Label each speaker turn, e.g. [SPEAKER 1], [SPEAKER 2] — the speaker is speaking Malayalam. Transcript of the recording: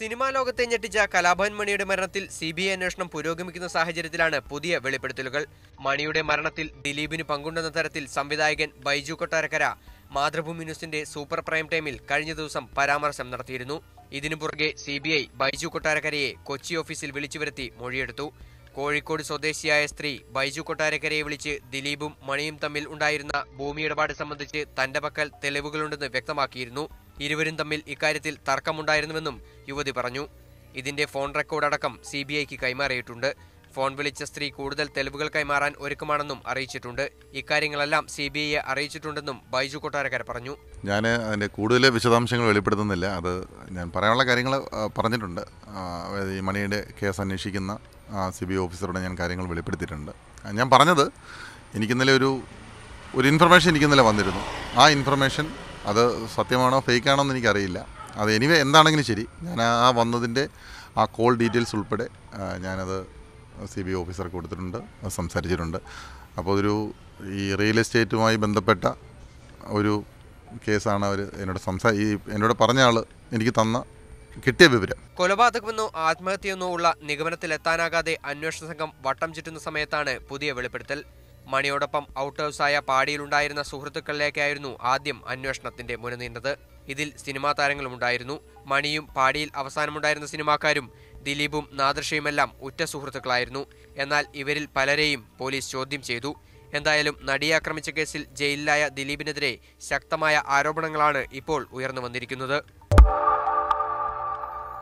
[SPEAKER 1] സിനിമാ ലോകത്തെ ഞെട്ടിച്ച കലാഭവൻ മണിയുടെ മരണത്തിൽ സി ബി ഐ അന്വേഷണം പുരോഗമിക്കുന്ന സാഹചര്യത്തിലാണ് പുതിയ വെളിപ്പെടുത്തലുകൾ മണിയുടെ മരണത്തിൽ ദിലീപിന് പങ്കുണ്ടെന്ന തരത്തിൽ സംവിധായകൻ ബൈജു കൊട്ടാരക്കര മാതൃഭൂമി ന്യൂസിന്റെ സൂപ്പർ പ്രൈം ടൈമിൽ കഴിഞ്ഞ ദിവസം പരാമർശം നടത്തിയിരുന്നു ഇതിനു പുറകെ സി ബി ഐ ബൈജു കൊട്ടാരക്കരയെ കൊച്ചി ഓഫീസിൽ വിളിച്ചു വരുത്തി മൊഴിയെടുത്തു കോഴിക്കോട് സ്വദേശിയായ സ്ത്രീ ബൈജു കൊട്ടാരക്കരയെ വിളിച്ച് ദിലീപും മണിയും തമ്മിൽ ഉണ്ടായിരുന്ന ഭൂമി ഇടപാട് സംബന്ധിച്ച് തന്റെ പക്കൽ തെളിവുകളുണ്ടെന്ന് വ്യക്തമാക്കിയിരുന്നു ഇരുവരും തമ്മിൽ ഇക്കാര്യത്തിൽ തർക്കമുണ്ടായിരുന്നുവെന്നും യുവതി പറഞ്ഞു ഇതിന്റെ ഫോൺ റെക്കോർഡ് അടക്കം സി ബി ഐക്ക് കൈമാറിയിട്ടുണ്ട് ഫോൺ വിളിച്ച സ്ത്രീ കൂടുതൽ തെളിവുകൾ കൈമാറാൻ ഒരുക്കമാണെന്നും അറിയിച്ചിട്ടുണ്ട് ഇക്കാര്യങ്ങളെല്ലാം സി ബി ഐയെ അറിയിച്ചിട്ടുണ്ടെന്നും ബൈജു കൊട്ടാരക്കര പറഞ്ഞു
[SPEAKER 2] ഞാൻ അതിൻ്റെ കൂടുതൽ വിശദാംശങ്ങൾ വെളിപ്പെടുത്തുന്നില്ല അത് ഞാൻ പറയാനുള്ള കാര്യങ്ങൾ ആ, പറഞ്ഞിട്ടുണ്ട് ആ, അതായത് ഈ മണിയുടെ കേസ് അന്വേഷിക്കുന്ന സി ബി ഓഫീസറോട് ഞാൻ കാര്യങ്ങൾ വെളിപ്പെടുത്തിയിട്ടുണ്ട് ആ, ഞാൻ പറഞ്ഞത് എനിക്കിന്നലെ ഒരു ഒരു ഇൻഫർമേഷൻ എനിക്കിന്നലെ വന്നിരുന്നു ആ ഇൻഫർമേഷൻ അത് സത്യമാണോ ഫേക്കാണോ എന്ന് എനിക്കറിയില്ല അത് എനിവേ എന്താണെങ്കിലും ശരി ഞാൻ ആ ആ വന്നതിൻ്റെ ആ കോൾ ഡീറ്റെയിൽസ് ഉൾപ്പെടെ ആ, ഞാനത് സി ബി ഓഫീസർക്ക് കൊടുത്തിട്ടുണ്ട് അത് സംസാരിച്ചിട്ടുണ്ട് അപ്പോൾ ഒരു ഈ റിയൽ എസ്റ്റേറ്റുമായി ബന്ധപ്പെട്ട ഒരു കേസാണ് അവർ എന്നോട് സംസാ ഈ എന്നോട് പറഞ്ഞ ആൾ എനിക്ക് തന്ന കിട്ടിയ വിവരം
[SPEAKER 1] കൊലപാതകമെന്നോ ആത്മഹത്യയെന്നോ ഉള്ള നിഗമനത്തിലെത്താനാകാതെ അന്വേഷണ സംഘം വട്ടം ചുറ്റുന്ന സമയത്താണ് പുതിയ വെളിപ്പെടുത്തൽ മണിയോടൊപ്പം ഔട്ട് ഹൗസായ പാടിയിലുണ്ടായിരുന്ന സുഹൃത്തുക്കളിലേക്കായിരുന്നു ആദ്യം അന്വേഷണത്തിന്റെ മുനനീണ്ടത് ഇതിൽ സിനിമാ താരങ്ങളുമുണ്ടായിരുന്നു മണിയും പാടിയിൽ അവസാനമുണ്ടായിരുന്ന സിനിമാക്കാരും ദിലീപും നാദൃഷയുമെല്ലാം ഉറ്റ സുഹൃത്തുക്കളായിരുന്നു എന്നാൽ ഇവരിൽ പലരെയും പോലീസ് ചോദ്യം ചെയ്തു എന്തായാലും നടിയെ ആക്രമിച്ച കേസിൽ ജയിലിലായ ദിലീപിനെതിരെ ശക്തമായ ആരോപണങ്ങളാണ് ഇപ്പോൾ ഉയർന്നു വന്നിരിക്കുന്നത്